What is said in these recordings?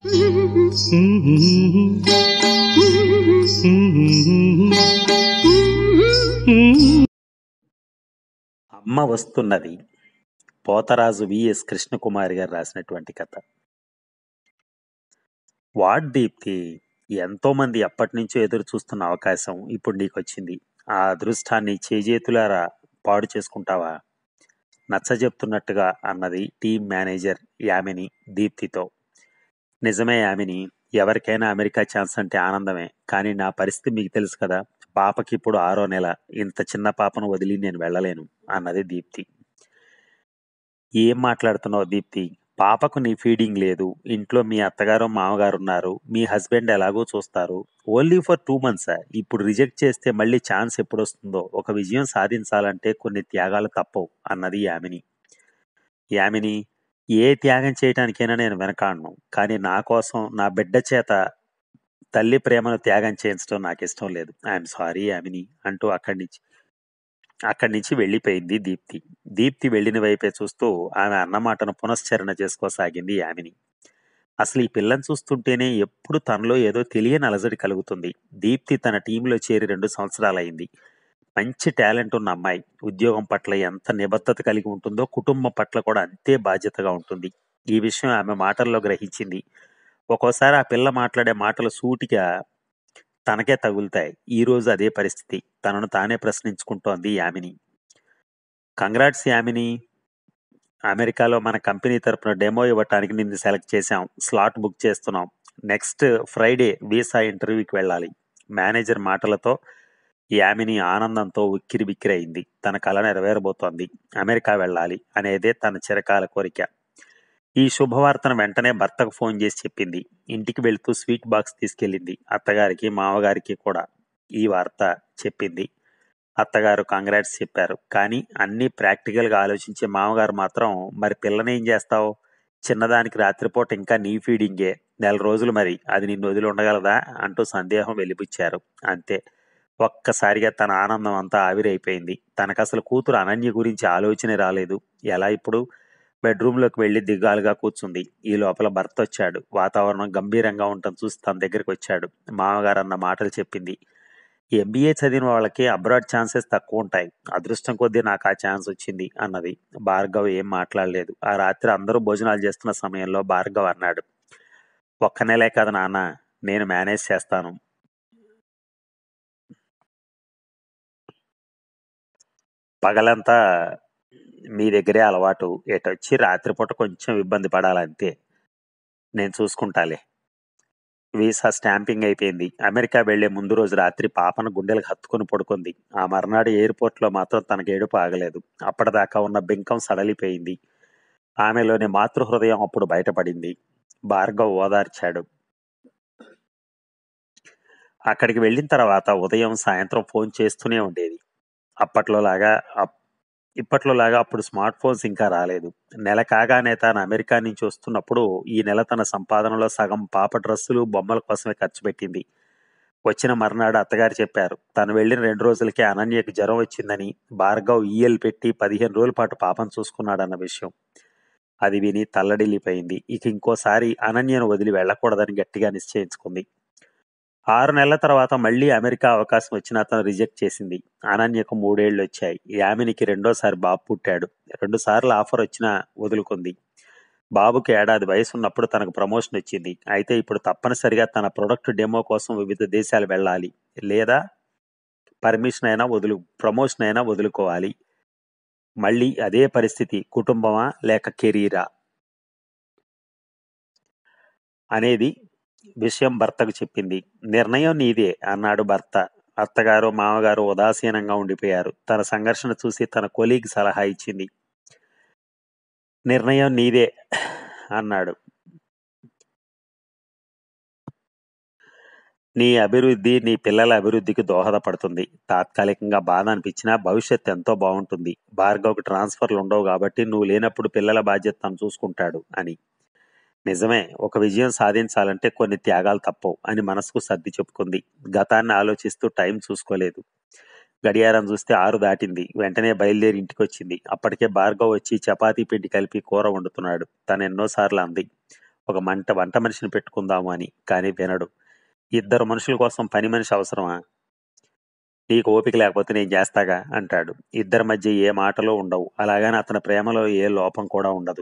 అమ్మ వస్తున్నది పోతరాజు విఎస్ కృష్ణకుమారి గారు రాసినటువంటి కథ వాట్ దీప్తి ఎంతో మంది ఎప్పటి నుంచో ఎదురు చూస్తున్న అవకాశం ఇప్పుడు నీకు వచ్చింది ఆ అదృష్టాన్ని చేజేతులారా పాడు చేసుకుంటావా నచ్చ చెప్తున్నట్టుగా అన్నది టీం మేనేజర్ యామిని దీప్తితో నిజమే యామిని ఎవరికైనా అమెరికా ఛాన్స్ అంటే ఆనందమే కానీ నా పరిస్థితి మీకు తెలుసు కదా పాపకి ఇప్పుడు ఆరో నెల ఇంత చిన్న పాపను వదిలి నేను వెళ్ళలేను అన్నది దీప్తి ఏం మాట్లాడుతున్నావు దీప్తి పాపకు నీ ఫీడింగ్ లేదు ఇంట్లో మీ అత్తగారు మామగారు ఉన్నారు మీ హస్బెండ్ ఎలాగో చూస్తారు ఓన్లీ ఫర్ టూ మంత్స్ ఇప్పుడు రిజెక్ట్ చేస్తే మళ్ళీ ఛాన్స్ ఎప్పుడు వస్తుందో ఒక విజయం సాధించాలంటే కొన్ని త్యాగాలు తప్పవు అన్నది యామిని యామిని ఏ త్యాగం చేయటానికైనా నేను వెనకాడను కానీ నా కోసం నా బిడ్డ చేత తల్లి ప్రేమను త్యాగం చేయించడం నాకు ఇష్టం లేదు ఐఎమ్ సారీ యామిని అంటూ అక్కడి నుంచి అక్కడి నుంచి వెళ్ళిపోయింది దీప్తి దీప్తి వెళ్ళిన వైపే చూస్తూ ఆమె అన్నమాటను పునశ్చరణ చేసుకోసాగింది యామిని అసలు ఈ పిల్లని చూస్తుంటేనే ఎప్పుడు తనలో ఏదో తెలియని అలజడి కలుగుతుంది దీప్తి తన టీంలో చేరి రెండు సంవత్సరాలైంది మంచి టాలెంట్ ఉన్న అమ్మాయి ఉద్యోగం పట్ల ఎంత నిబద్ధత కలిగి ఉంటుందో కుటుంబం పట్ల కూడా అంతే బాధ్యతగా ఉంటుంది ఈ విషయం ఆమె మాటల్లో గ్రహించింది ఒక్కోసారి ఆ పిల్ల మాట్లాడే మాటలు సూటిగా తనకే తగులుతాయి ఈ రోజు అదే పరిస్థితి తనను తానే ప్రశ్నించుకుంటోంది యామిని కంగ్రాట్స్ యామిని అమెరికాలో మన కంపెనీ తరపున డెమో ఇవ్వటానికి నిన్ను సెలెక్ట్ చేశాం స్లాట్ బుక్ చేస్తున్నాం నెక్స్ట్ ఫ్రైడే వీసా ఇంటర్వ్యూకి వెళ్ళాలి మేనేజర్ మాటలతో యామిని ఆనందంతో ఉక్కిరి బిక్కిరైంది తన కళ నెరవేరబోతోంది అమెరికా వెళ్ళాలి అనేదే తన చిరకాల కోరిక ఈ శుభవార్తను వెంటనే భర్తకు ఫోన్ చేసి చెప్పింది ఇంటికి వెళ్తూ స్వీట్ బాక్స్ తీసుకెళ్ళింది అత్తగారికి మామగారికి కూడా ఈ వార్త చెప్పింది అత్తగారు కంగ్రాట్స్ చెప్పారు కానీ అన్నీ ప్రాక్టికల్గా ఆలోచించే మామగారు మాత్రం మరి పిల్లని ఏం చేస్తావు చిన్నదానికి రాత్రిపూట ఇంకా నీ ఫీడింగే నెల రోజులు మరి అది నిన్ను వదిలి ఉండగలదా అంటూ సందేహం వెలిపుచ్చారు అంతే ఒక్కసారిగా తన ఆనందం అంతా ఆవిరైపోయింది తనకు అసలు కూతురు అనన్య గురించి ఆలోచనే రాలేదు ఎలా ఇప్పుడు బెడ్రూమ్లోకి వెళ్లి దిగాలుగా కూర్చుంది ఈ లోపల భర్త వచ్చాడు వాతావరణం గంభీరంగా ఉండటం చూసి తన దగ్గరికి వచ్చాడు మామగారు అన్న మాటలు చెప్పింది ఎంబీఏ చదివిన వాళ్ళకి అబ్రాడ్ ఛాన్సెస్ తక్కువ ఉంటాయి అదృష్టం కొద్దీ నాకు ఆ ఛాన్స్ వచ్చింది అన్నది భార్గవ్ ఏం మాట్లాడలేదు ఆ రాత్రి అందరూ భోజనాలు చేస్తున్న సమయంలో భార్గవ్ అన్నాడు ఒక్క నెలే కదా నాన్న నేను మేనేజ్ చేస్తాను పగలంతా మీ దగ్గరే అలవాటు ఎటొచ్చి రాత్రిపూట కొంచెం ఇబ్బంది పడాలంతే నేను చూసుకుంటాలే వీసా స్టాంపింగ్ అయిపోయింది అమెరికా వెళ్లే ముందు రోజు రాత్రి పాపను గుండెలకు హత్తుకుని పడుకుంది ఆ మర్నాడు ఎయిర్పోర్ట్ లో మాత్రం తనకి ఏడుపు ఆగలేదు అప్పటిదాకా ఉన్న బింకం సడలిపోయింది ఆమెలోని మాతృహృదయం అప్పుడు బయటపడింది భార్గవ్ ఓదార్చాడు అక్కడికి వెళ్ళిన తర్వాత ఉదయం సాయంత్రం ఫోన్ చేస్తూనే ఉండేది అప్పట్లో లాగా అప్- ఇప్పట్లో లాగా అప్పుడు స్మార్ట్ ఫోన్స్ ఇంకా రాలేదు నెల కాగానే తాను అమెరికా నుంచి వస్తున్నప్పుడు ఈ నెల తన సంపాదనలో సగం పాప డ్రెస్సులు బొమ్మల కోసమే ఖర్చు పెట్టింది వచ్చిన మర్నాడు అత్తగారు చెప్పారు తను వెళ్ళిన రెండు రోజులకే అనన్యకి జ్వరం వచ్చిందని భార్గవ్ ఈఎల్ పెట్టి పదిహేను రోజుల పాటు పాపను చూసుకున్నాడన్న విషయం అది విని తల్లడిల్లిపోయింది ఇక ఇంకోసారి అనన్యను వదిలి వెళ్ళకూడదని గట్టిగా నిశ్చయించుకుంది ఆరు నెలల తర్వాత మళ్ళీ అమెరికా అవకాశం వచ్చినా తను రిజెక్ట్ చేసింది అనన్యకు మూడేళ్లు వచ్చాయి యామినికి రెండోసారి బాబు పుట్టాడు రెండు సార్లు ఆఫర్ వచ్చినా వదులుకుంది బాబుకి ఏడాది వయసు ఉన్నప్పుడు తనకు ప్రమోషన్ వచ్చింది అయితే ఇప్పుడు తప్పనిసరిగా తన ప్రొడక్ట్ డెమో కోసం వివిధ దేశాలు వెళ్ళాలి లేదా పర్మిషన్ అయినా వదులు ప్రమోషన్ అయినా వదులుకోవాలి మళ్ళీ అదే పరిస్థితి కుటుంబమా లేక కెరీరా అనేది విషయం భర్తకు చెప్పింది నిర్ణయం నీదే అన్నాడు భర్త అత్తగారు మామగారు ఉదాసీనంగా ఉండిపోయారు తన సంఘర్షణ చూసి తన కొలీగ్ సలహా ఇచ్చింది నిర్ణయం నీదే అన్నాడు నీ అభివృద్ధి నీ పిల్లల అభివృద్ధికి దోహదపడుతుంది తాత్కాలికంగా బాధ అనిపించినా భవిష్యత్ ఎంతో బాగుంటుంది భార్గవ్కి ట్రాన్స్ఫర్లు ఉండవు కాబట్టి నువ్వు లేనప్పుడు పిల్లల బాధ్యత తను చూసుకుంటాడు అని నిజమే ఒక విజయం సాధించాలంటే కొన్ని త్యాగాలు తప్పవు అని మనసుకు సర్ది చెప్పుకుంది గతాన్ని ఆలోచిస్తూ టైం చూసుకోలేదు గడియారం చూస్తే ఆరు దాటింది వెంటనే బయలుదేరి ఇంటికి వచ్చింది అప్పటికే భార్గవ్ వచ్చి చపాతీ పిండి కలిపి కూర వండుతున్నాడు తను ఎన్నోసార్లు అంది ఒక మంట వంట మనిషిని పెట్టుకుందాము అని కానీ వినడు ఇద్దరు మనుషుల కోసం పని మనిషి అవసరమా నీకు ఓపిక లేకపోతే నేను చేస్తాగా అంటాడు ఇద్దరి మధ్య ఏ మాటలు ఉండవు అలాగని అతని ప్రేమలో ఏ లోపం కూడా ఉండదు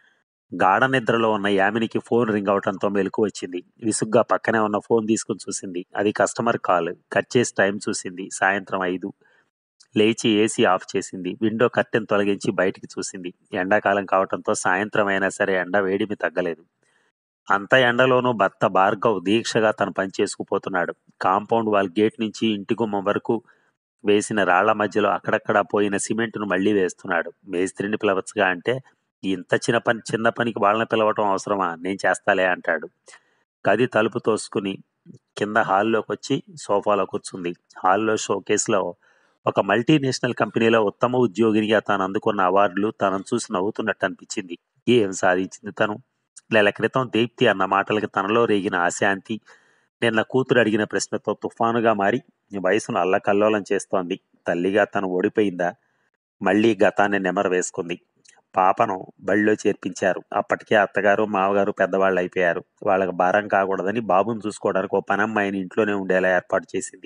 గాఢ నిద్రలో ఉన్న యామినికి ఫోన్ రింగ్ అవటంతో మెలకు వచ్చింది విసుగ్గా పక్కనే ఉన్న ఫోన్ తీసుకుని చూసింది అది కస్టమర్ కాల్ కట్ చేసి టైం చూసింది సాయంత్రం ఐదు లేచి ఏసీ ఆఫ్ చేసింది విండో కర్టెన్ తొలగించి బయటికి చూసింది ఎండాకాలం కావటంతో సాయంత్రం అయినా సరే ఎండ వేడిమి తగ్గలేదు అంత ఎండలోనూ భర్త భార్గవ్ దీక్షగా తన పని చేసుకుపోతున్నాడు కాంపౌండ్ వాల్ గేట్ నుంచి ఇంటి గుమ్మం వరకు వేసిన రాళ్ల మధ్యలో అక్కడక్కడ పోయిన సిమెంట్ను మళ్లీ వేస్తున్నాడు మేస్త్రిని పిలవచ్చుగా అంటే ఇంత చిన్న పని చిన్న పనికి వాళ్ళని పిలవటం అవసరమా నేను చేస్తాలే అంటాడు గది తలుపు తోసుకుని కింద హాల్లోకి వచ్చి సోఫాలో కూర్చుంది హాల్లో షోకేస్లో ఒక మల్టీనేషనల్ కంపెనీలో ఉత్తమ ఉద్యోగినిగా తాను అందుకున్న అవార్డులు తనను చూసి నవ్వుతున్నట్టు అనిపించింది ఏం సాధించింది తను నెల క్రితం దీప్తి అన్న మాటలకి తనలో రేగిన అశాంతి నిన్న కూతురు అడిగిన ప్రశ్నతో తుఫానుగా మారి వయసును అల్లకల్లోలం చేస్తోంది తల్లిగా తను ఓడిపోయిందా మళ్ళీ గతాన్ని నెమరు వేసుకుంది పాపను బళ్ళో చేర్పించారు అప్పటికే అత్తగారు మావగారు పెద్దవాళ్ళు అయిపోయారు వాళ్ళకి భారం కాకూడదని బాబుని చూసుకోవడానికి ఓ పనమ్మాయిని ఇంట్లోనే ఉండేలా ఏర్పాటు చేసింది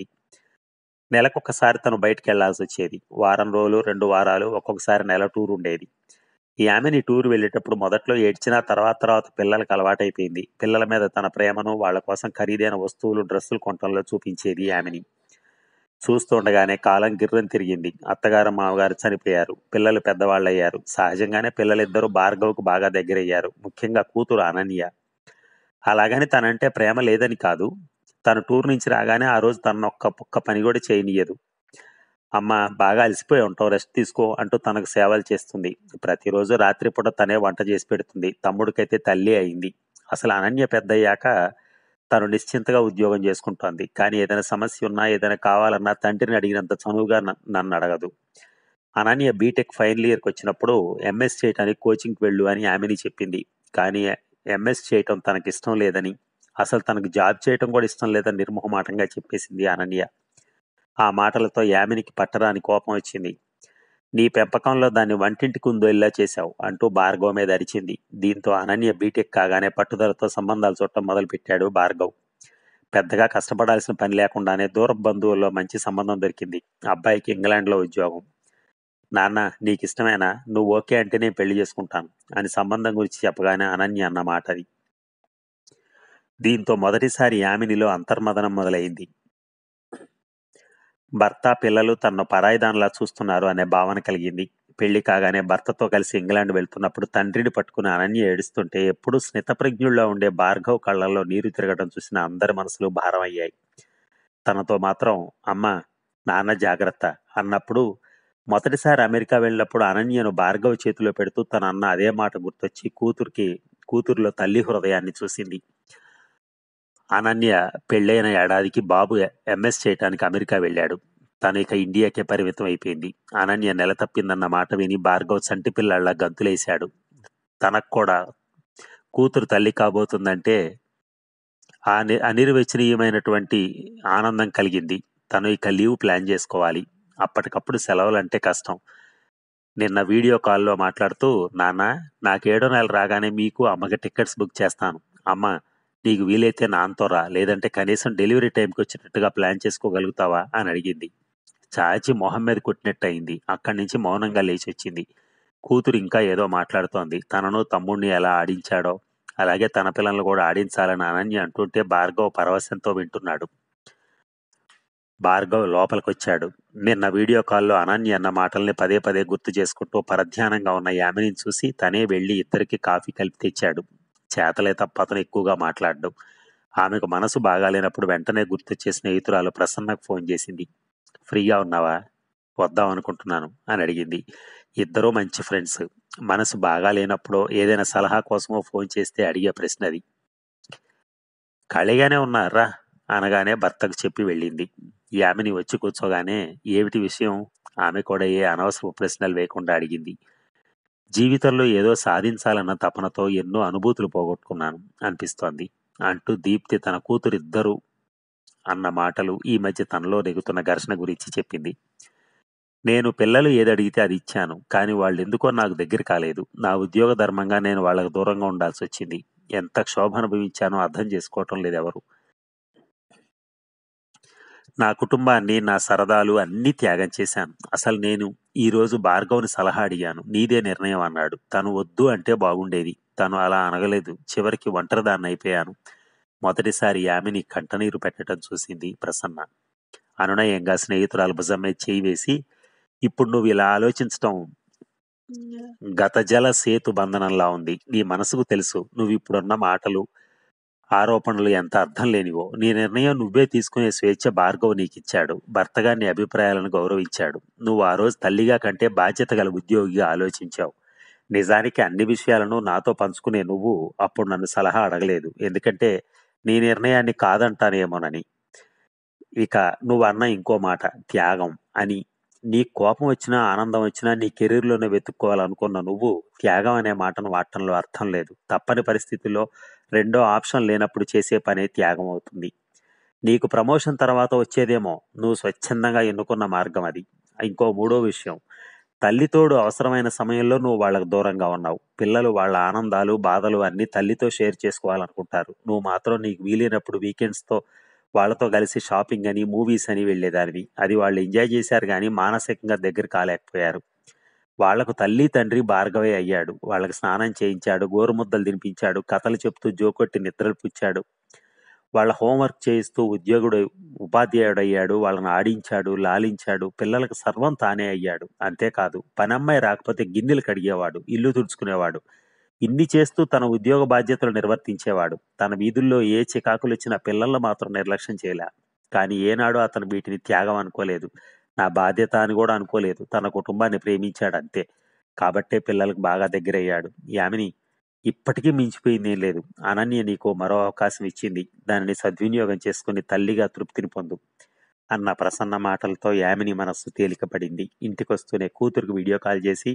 నెలకొకసారి తను బయటికి వెళ్లాల్సి వచ్చేది వారం రోజులు రెండు వారాలు ఒక్కొక్కసారి నెల టూర్ ఉండేది ఈ ఆమెని టూర్ వెళ్ళేటప్పుడు మొదట్లో ఏడ్చినా తర్వాత తర్వాత పిల్లలకు అలవాటైపోయింది పిల్లల మీద తన ప్రేమను వాళ్ళ కోసం ఖరీదైన వస్తువులు డ్రెస్సులు కొనటంలో చూపించేది ఆమెని చూస్తుండగానే కాలం గిర్రం తిరిగింది అత్తగారు మామగారు చనిపోయారు పిల్లలు పెద్దవాళ్ళు అయ్యారు సహజంగానే పిల్లలిద్దరూ భార్గవ్కు బాగా దగ్గరయ్యారు ముఖ్యంగా కూతురు అనన్య అలాగని తనంటే ప్రేమ లేదని కాదు తను టూర్ నుంచి రాగానే ఆ రోజు తన ఒక్క ఒక్క పని కూడా చేయనీయదు అమ్మ బాగా అలసిపోయి ఉంటావు రెస్ట్ తీసుకో అంటూ తనకు సేవలు చేస్తుంది ప్రతిరోజు రాత్రిపూట తనే వంట చేసి పెడుతుంది తమ్ముడికైతే తల్లి అయింది అసలు అనన్య పెద్దయ్యాక తను నిశ్చింతగా ఉద్యోగం చేసుకుంటోంది కానీ ఏదైనా సమస్య ఉన్నా ఏదైనా కావాలన్నా తండ్రిని అడిగినంత చనువుగా న- నన్ను అడగదు అనన్య బీటెక్ ఫైనల్ ఇయర్కి వచ్చినప్పుడు ఎంఎస్ చేయడానికి కోచింగ్కి వెళ్ళు అని ఆమెని చెప్పింది కానీ ఎంఎస్ చేయటం తనకి ఇష్టం లేదని అసలు తనకు జాబ్ చేయటం కూడా ఇష్టం లేదని నిర్మోహమాటంగా చెప్పేసింది అనన్య ఆ మాటలతో యామినికి పట్టరాని కోపం వచ్చింది నీ పెంపకంలో దాన్ని వంటింటి కుందోల్లా చేశావు అంటూ భార్గవ్ మీద అరిచింది దీంతో అనన్య బీటెక్ కాగానే పట్టుదలతో సంబంధాలు చూడటం మొదలుపెట్టాడు భార్గవ్ పెద్దగా కష్టపడాల్సిన పని లేకుండానే దూర బంధువుల్లో మంచి సంబంధం దొరికింది అబ్బాయికి ఇంగ్లాండ్లో ఉద్యోగం నాన్న నీకు ఇష్టమేనా నువ్వు ఓకే అంటే నేను పెళ్లి చేసుకుంటాను అని సంబంధం గురించి చెప్పగానే అనన్య అన్న మాట అది దీంతో మొదటిసారి యామినిలో అంతర్మదనం మొదలైంది భర్త పిల్లలు తనను పరాయిదానిలా చూస్తున్నారు అనే భావన కలిగింది పెళ్లి కాగానే భర్తతో కలిసి ఇంగ్లాండ్ వెళ్తున్నప్పుడు తండ్రిని పట్టుకుని అనన్య ఏడుస్తుంటే ఎప్పుడూ స్నితప్రజ్ఞుల్లో ఉండే భార్గవ్ కళ్ళల్లో నీరు తిరగడం చూసిన అందరి మనసులు భారం అయ్యాయి తనతో మాత్రం అమ్మ నాన్న జాగ్రత్త అన్నప్పుడు మొదటిసారి అమెరికా వెళ్ళినప్పుడు అనన్యను భార్గవ్ చేతిలో పెడుతూ తన అన్న అదే మాట గుర్తొచ్చి కూతురికి కూతురులో తల్లి హృదయాన్ని చూసింది అనన్య పెళ్ళైన ఏడాదికి బాబు ఎంఎస్ చేయటానికి అమెరికా వెళ్ళాడు తను ఇక ఇండియాకే పరిమితం అయిపోయింది అనన్య నెల తప్పిందన్న మాట విని భార్గవ్ చంటి పిల్లళ్ళ గంతులేశాడు తనకు కూడా కూతురు తల్లి కాబోతుందంటే ఆ ని- అనిర్వచనీయమైనటువంటి ఆనందం కలిగింది తను ఇక లీవ్ ప్లాన్ చేసుకోవాలి అప్పటికప్పుడు సెలవులు అంటే కష్టం నిన్న వీడియో కాల్లో మాట్లాడుతూ నాన్న నాకేడో నెల రాగానే మీకు అమ్మకి టికెట్స్ బుక్ చేస్తాను అమ్మ నీకు వీలైతే నాన్నతో రా లేదంటే కనీసం డెలివరీ టైంకి వచ్చేటట్టుగా ప్లాన్ చేసుకోగలుగుతావా అని అడిగింది చాచి మొహం మీద కొట్టినట్టు అయింది అక్కడి నుంచి మౌనంగా లేచి వచ్చింది కూతురు ఇంకా ఏదో మాట్లాడుతోంది తనను తమ్ముడిని ఎలా ఆడించాడో అలాగే తన పిల్లల్ని కూడా ఆడించాలని అనన్య అంటుంటే భార్గవ్ పరవశంతో వింటున్నాడు భార్గవ్ లోపలికొచ్చాడు నిన్న వీడియో కాల్లో అనన్య అన్న మాటల్ని పదే పదే గుర్తు చేసుకుంటూ పరధ్యానంగా ఉన్న యామినిని చూసి తనే వెళ్లి ఇద్దరికి కాఫీ కలిపి తెచ్చాడు చేతలే తప్ప అతను ఎక్కువగా మాట్లాడ్డు ఆమెకు మనసు బాగాలేనప్పుడు వెంటనే గుర్తొచ్చే స్నేహితురాలు ప్రసన్నకు ఫోన్ చేసింది ఫ్రీగా ఉన్నావా వద్దాం అనుకుంటున్నాను అని అడిగింది ఇద్దరూ మంచి ఫ్రెండ్స్ మనసు బాగా లేనప్పుడు ఏదైనా సలహా కోసమో ఫోన్ చేస్తే అడిగే ప్రశ్న అది ఖాళీగానే ఉన్నారా అనగానే భర్తకు చెప్పి వెళ్ళింది యామిని వచ్చి కూర్చోగానే ఏమిటి విషయం ఆమె కూడా ఏ అనవసరపు ప్రశ్నలు వేయకుండా అడిగింది జీవితంలో ఏదో సాధించాలన్న తపనతో ఎన్నో అనుభూతులు పోగొట్టుకున్నాను అనిపిస్తోంది అంటూ దీప్తి తన కూతురిద్దరూ అన్న మాటలు ఈ మధ్య తనలో నెగుతున్న ఘర్షణ గురించి చెప్పింది నేను పిల్లలు ఏది అడిగితే అది ఇచ్చాను కానీ వాళ్ళు ఎందుకో నాకు దగ్గర కాలేదు నా ఉద్యోగ ధర్మంగా నేను వాళ్ళకు దూరంగా ఉండాల్సి వచ్చింది ఎంత క్షోభ అనుభవించానో అర్థం చేసుకోవటం లేదు ఎవరు నా కుటుంబాన్ని నా సరదాలు అన్నీ త్యాగం చేశాను అసలు నేను ఈ రోజు భార్గవ్ని సలహా అడిగాను నీదే నిర్ణయం అన్నాడు తను వద్దు అంటే బాగుండేది తను అలా అనగలేదు చివరికి ఒంటరిదాన్ని అయిపోయాను మొదటిసారి యామిని కంటనీరు పెట్టడం చూసింది ప్రసన్న అనునయంగా స్నేహితురాలు భుజం మీద చేయి వేసి ఇప్పుడు నువ్వు ఇలా ఆలోచించటం గత జల సేతు బంధనంలా ఉంది నీ మనసుకు తెలుసు నువ్వు ఇప్పుడున్న మాటలు ఆరోపణలు ఎంత అర్థం లేనివో నీ నిర్ణయం నువ్వే తీసుకునే స్వేచ్ఛ భార్గవ్ నీకిచ్చాడు భర్తగా నీ అభిప్రాయాలను గౌరవించాడు నువ్వు ఆ రోజు తల్లిగా కంటే బాధ్యత గల ఉద్యోగిగా ఆలోచించావు నిజానికి అన్ని విషయాలను నాతో పంచుకునే నువ్వు అప్పుడు నన్ను సలహా అడగలేదు ఎందుకంటే నీ నిర్ణయాన్ని కాదంటానేమోనని ఇక నువ్వు అన్న ఇంకో మాట త్యాగం అని నీ కోపం వచ్చినా ఆనందం వచ్చినా నీ కెరీర్లోనే వెతుక్కోవాలనుకున్న నువ్వు త్యాగం అనే మాటను వాడటంలో అర్థం లేదు తప్పని పరిస్థితుల్లో రెండో ఆప్షన్ లేనప్పుడు చేసే పనే త్యాగం అవుతుంది నీకు ప్రమోషన్ తర్వాత వచ్చేదేమో నువ్వు స్వచ్ఛందంగా ఎన్నుకున్న మార్గం అది ఇంకో మూడో విషయం తల్లితోడు అవసరమైన సమయంలో నువ్వు వాళ్ళకు దూరంగా ఉన్నావు పిల్లలు వాళ్ళ ఆనందాలు బాధలు అన్ని తల్లితో షేర్ చేసుకోవాలనుకుంటారు నువ్వు మాత్రం నీకు వీలైనప్పుడు వీకెండ్స్తో వాళ్ళతో కలిసి షాపింగ్ అని మూవీస్ అని వెళ్ళేదానివి అది వాళ్ళు ఎంజాయ్ చేశారు కానీ మానసికంగా దగ్గర కాలేకపోయారు వాళ్లకు తల్లి తండ్రి భార్గవే అయ్యాడు వాళ్ళకి స్నానం చేయించాడు గోరుముద్దలు తినిపించాడు కథలు చెప్తూ జోకొట్టి నిద్రలు పుచ్చాడు వాళ్ళ హోంవర్క్ చేయిస్తూ ఉద్యోగుడు ఉపాధ్యాయుడు అయ్యాడు వాళ్ళని ఆడించాడు లాలించాడు పిల్లలకు సర్వం తానే అయ్యాడు అంతేకాదు పనమ్మాయి రాకపోతే గిన్నెలు కడిగేవాడు ఇల్లు తుడుచుకునేవాడు ఇన్ని చేస్తూ తన ఉద్యోగ బాధ్యతలు నిర్వర్తించేవాడు తన వీధుల్లో ఏ చికాకులు వచ్చినా పిల్లలను మాత్రం నిర్లక్ష్యం చేయలే కానీ ఏనాడు అతను వీటిని త్యాగం అనుకోలేదు నా బాధ్యత అని కూడా అనుకోలేదు తన కుటుంబాన్ని ప్రేమించాడు అంతే కాబట్టే పిల్లలకు బాగా దగ్గరయ్యాడు యామిని ఇప్పటికీ మించిపోయింది ఏం లేదు అనన్య నీకు మరో అవకాశం ఇచ్చింది దానిని సద్వినియోగం చేసుకుని తల్లిగా తృప్తిని పొందు అన్న ప్రసన్న మాటలతో యామిని మనస్సు తేలికపడింది ఇంటికొస్తూనే కూతురుకు వీడియో కాల్ చేసి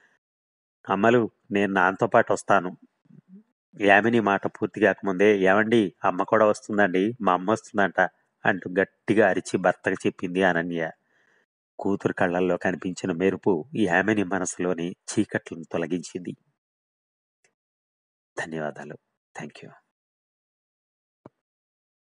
అమ్మలు నేను నాన్నతో పాటు వస్తాను యామిని మాట పూర్తి కాకముందే ఏమండి అమ్మ కూడా వస్తుందండి మా అమ్మ వస్తుందంట అంటూ గట్టిగా అరిచి భర్తకు చెప్పింది అనన్య కూతురు కళ్ళల్లో కనిపించిన మెరుపు యామిని మనసులోని చీకట్లను తొలగించింది ధన్యవాదాలు థ్యాంక్ యూ